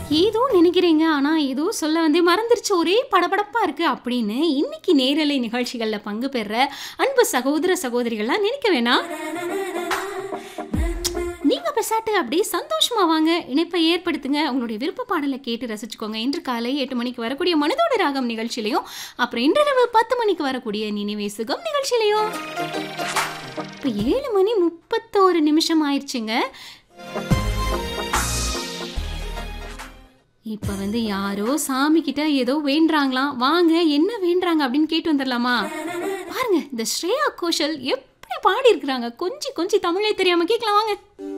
ஏதோ நினைக்கிறீங்க ஆனா ஏதோ சொல்ல வந்து மறந்துருச்சு ஒரே படபடப்பா இருக்கு அப்படின்னு இன்னைக்கு நேரலை நிகழ்ச்சிகள்ல பங்கு பெற அன்பு சகோதர சகோதரிகள்லாம் நினைக்க வேணாம் நீங்க பெசாட்டு அப்படியே சந்தோஷமா வாங்க இணைப்பை ஏற்படுத்துங்க உங்களுடைய விருப்ப பாடலை கேட்டு ரசிச்சுக்கோங்க இன்று காலை எட்டு மணிக்கு வரக்கூடிய மனதோட ராகம் நிகழ்ச்சியிலையும் அப்புறம் இன்றிரவு பத்து மணிக்கு வரக்கூடிய நினைவே சுகம் நிகழ்ச்சியிலையும் இப்போ ஏழு மணி முப்பத்தோரு நிமிஷம் ஆயிடுச்சுங்க இப்போ வந்து யாரோ சாமி கிட்ட ஏதோ வேண்டுறாங்களாம் வாங்க என்ன வேண்டுறாங்க அப்படின்னு கேட்டு வந்துடலாமா பாருங்க இந்த ஸ்ரேயா கோஷல் எப்படி பாடி இருக்கிறாங்க கொஞ்சி கொஞ்சி தமிழே தெரியாம கேட்கலாம் வாங்க